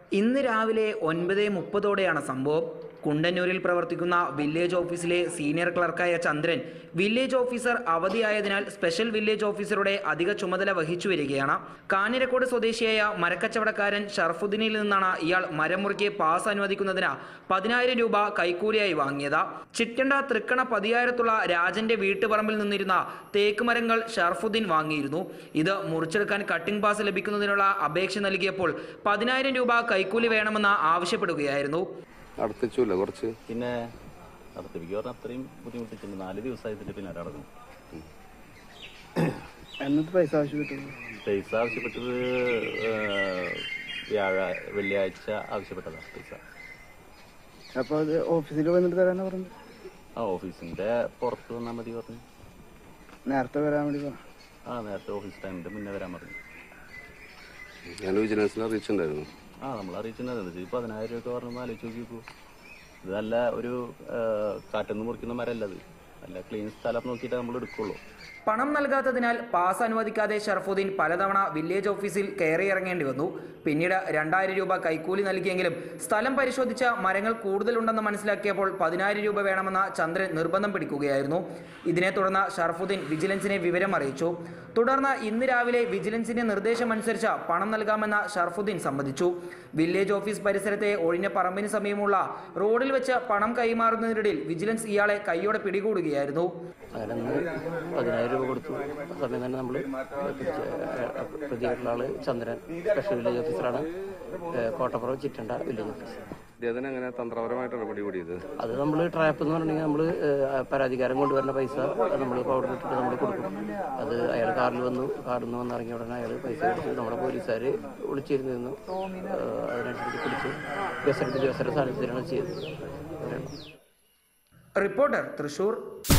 ഇന്ന് രാവിലെ ഒൻപത് മുപ്പതോടെയാണ് സംഭവം കുണ്ടന്നൂരിൽ പ്രവർത്തിക്കുന്ന വില്ലേജ് ഓഫീസിലെ സീനിയർ ക്ലർക്കായ ചന്ദ്രൻ വില്ലേജ് ഓഫീസർ അവധിയായതിനാൽ സ്പെഷ്യൽ വില്ലേജ് ഓഫീസറുടെ അധിക ചുമതല വഹിച്ചു വരികയാണ് കാഞ്ഞിരക്കോട് സ്വദേശിയായ മരക്കച്ചവടക്കാരൻ ഷർഫുദ്ദീനിൽ നിന്നാണ് ഇയാൾ മരം മുറിക്ക് പാസ് അനുവദിക്കുന്നതിന് പതിനായിരം രൂപ കൈക്കൂലിയായി വാങ്ങിയത് ചിറ്റണ്ട തൃക്കണ പതിയായിരത്തുള്ള രാജന്റെ വീട്ടുപറമ്പിൽ നിന്നിരുന്ന തേക്ക് മരങ്ങൾ ഷർഫുദ്ദീൻ വാങ്ങിയിരുന്നു ഇത് മുറിച്ചെടുക്കാൻ കട്ടിംഗ് പാസ് ലഭിക്കുന്നതിനുള്ള അപേക്ഷ നൽകിയപ്പോൾ പതിനായിരം രൂപ കൈക്കൂലി വേണമെന്ന് ആവശ്യപ്പെടുകയായിരുന്നു അടുത്തിച്ചില്ല കുറച്ച് പിന്നെ നടത്തിപ്പിക്ക് പറഞ്ഞാൽ അത്രയും ബുദ്ധിമുട്ടിച്ചിട്ടുണ്ട് നാല് ദിവസമായി ഇതിന്റെ പിന്നെ നടക്കുന്നു എന്നിട്ട് പൈസ ആവശ്യപ്പെട്ടു പൈസ ആവശ്യപ്പെട്ടത് ഏഹ്, വ്യാഴ വെള്ളിയാഴ്ച ആവശ്യപ്പെട്ടതാണ് പൈസ അപ്പൊ അത് ഓഫീസിൽ വന്നിട്ട് തരാനാ പറഞ്ഞു ആ ഓഫീസിന്റെ പുറത്ത് വന്നാൽ മതി പറഞ്ഞു നേരത്തെ വരാൻ വേണ്ടി പറഞ്ഞു ആ നേരത്തെ ഓഫീസ് ടൈമിന്റെ മുന്നേ വരാൻ പറഞ്ഞു ഞാൻ വിജിലൻസിനെ അറിയിച്ചിട്ടുണ്ടായിരുന്നു ആ നമ്മൾ അറിയിച്ചിട്ടുണ്ടായിരുന്നു ഈ പതിനായിരം രൂപ പറഞ്ഞൊന്ന് ആലോചിച്ച് നോക്കിക്കൂ ഇത് നല്ല ഒരു ഏഹ്, കാട്ടിന്ന് മുറിക്കുന്ന മരമല്ല അത് നല്ല ക്ലീൻ സ്ഥലം നോക്കിയിട്ട് നമ്മൾ എടുക്കുള്ളൂ പണം നൽകാത്തതിനാൽ പാസ് അനുവദിക്കാതെ ഷർഫുദ്ദീൻ പലതവണ വില്ലേജ് ഓഫീസിൽ കയറിയിറങ്ങേണ്ടി വന്നു പിന്നീട് രണ്ടായിരം രൂപ കൈക്കൂലി നൽകിയെങ്കിലും സ്ഥലം പരിശോധിച്ച മരങ്ങൾ കൂടുതലുണ്ടെന്ന് മനസ്സിലാക്കിയപ്പോൾ പതിനായിരം രൂപ വേണമെന്ന ചന്ദ്രൻ നിർബന്ധം പിടിക്കുകയായിരുന്നു ഇതിനെ തുടർന്ന് ഷർഫുദ്ദീൻ വിജിലൻസിനെ വിവരം അറിയിച്ചു തുടർന്ന് ഇന്ന് രാവിലെ വിജിലൻസിന്റെ നിർദ്ദേശമനുസരിച്ച് പണം നൽകാമെന്ന് ഷർഫുദ്ദീൻ സമ്മതിച്ചു വില്ലേജ് ഓഫീസ് പരിസരത്തെ ഒഴിഞ്ഞ പറമ്പിന് സമീപമുള്ള റോഡിൽ വെച്ച് പണം കൈമാറുന്നതിനിടയിൽ വിജിലൻസ് ഇയാളെ കൈയോടെ പിടികൂടുകയായിരുന്നു അങ്ങനെ അന്ന് പതിനായിരം രൂപ കൊടുത്തു ആ സമയം തന്നെ നമ്മൾ പ്രതിയായിട്ടുള്ള ആള് ചന്ദ്രൻ സ്പെഷ്യൽ വില്ലേജ് ഓഫീസറാണ് ഏഹ് കോട്ടപ്പുറം ചിറ്റണ്ട വില്ലേജ് ഓഫീസർ ഇദ്ദേഹത്തിന് എങ്ങനെ തന്ത്രപരമായിട്ടാണ് പിടികൂടിയത് അത് നമ്മൾ ട്രാപ്പ് എന്ന് പറഞ്ഞിട്ടുണ്ടെങ്കിൽ നമ്മൾ പരാതിക്കാരൻ കൊണ്ടുവരുന്ന പൈസ നമ്മൾ പൗഡർ ഇട്ടിട്ട് നമ്മൾ കൊടുക്കും അത് അയാൾ കാറിൽ വന്നു കാറിൽ നിന്ന് വന്ന് ഇറങ്ങിയ ഉടനെ അയാൾ പൈസ കൊടുത്തു നമ്മുടെ പോലീസുകാർ വിളിച്ചിരുന്നു ഏഹ് അതിനനുസരിച്ച് പിടിച്ച് ബസ്സെടുത്ത് ബസ്സിൻ്റെ സാന്നിധ്യത്തിലാണ് ചെയ്തത് അങ്ങനെയാണ് റിപ്പോർട്ടർ തൃശൂർ